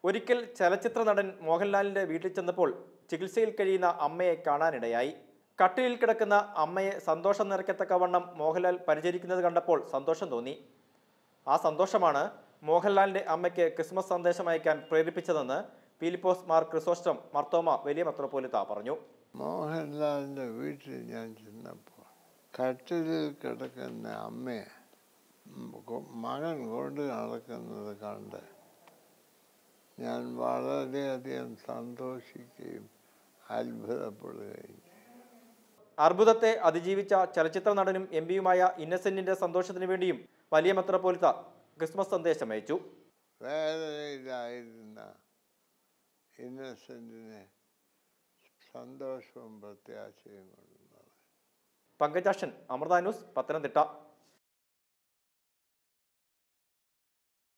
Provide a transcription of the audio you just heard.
ഒരിക്കൽ ചലച്ചിത്ര നടൻ മോഹൻലാലിന്റെ വീട്ടിൽ ചെന്നപ്പോൾ ചികിത്സയിൽ കഴിയുന്ന അമ്മയെ കാണാനിടയായി കട്ടിലിൽ കിടക്കുന്ന അമ്മയെ സന്തോഷം നിറയ്ക്കത്തക്കവണ്ണം മോഹൻലാൽ പരിചരിക്കുന്നത് കണ്ടപ്പോൾ സന്തോഷം തോന്നി ആ സന്തോഷമാണ് മോഹൻലാലിന്റെ അമ്മയ്ക്ക് ക്രിസ്മസ് സന്ദേശം അയക്കാൻ പ്രേരിപ്പിച്ചതെന്ന് പീലിപ്പോസ് മാർ ക്രിസോസ്റ്റം മർത്തോമ വലിയ മെത്രോപോലിത്ത പറഞ്ഞു മോഹൻലാലിൻ്റെ വീട്ടിൽ ഞാൻ ചെന്നപ്പോൾ കട്ടിലിൽ കിടക്കുന്ന അമ്മയെ ഉം കൊ- മകൻ കൊണ്ട് നടക്കുന്നത് കണ്ട് ഞാൻ വളരെയധികം സന്തോഷിക്കുകയും അത്ഭുതപ്പെടുകയും ചെയ്തു. അർബുദത്തെ അതിജീവിച്ച ചലച്ചിത്ര നടനും എം പിയുമായ ഇന്നസെന്റിന്റെ സന്തോഷത്തിനു വേണ്ടിയും വലിയ മെത്രോപോലിത്ത ക്രിസ്മസ് സന്ദേശം അയച്ചു വേദനയിലായിരുന്ന ഇന്നസെൻറ്റിനെ സന്തോഷവും പ്രത്യാശയും കൊണ്ടുള്ളത് പങ്കജാക്ഷൻ അമൃത ന്യൂസ് പത്തനംതിട്ട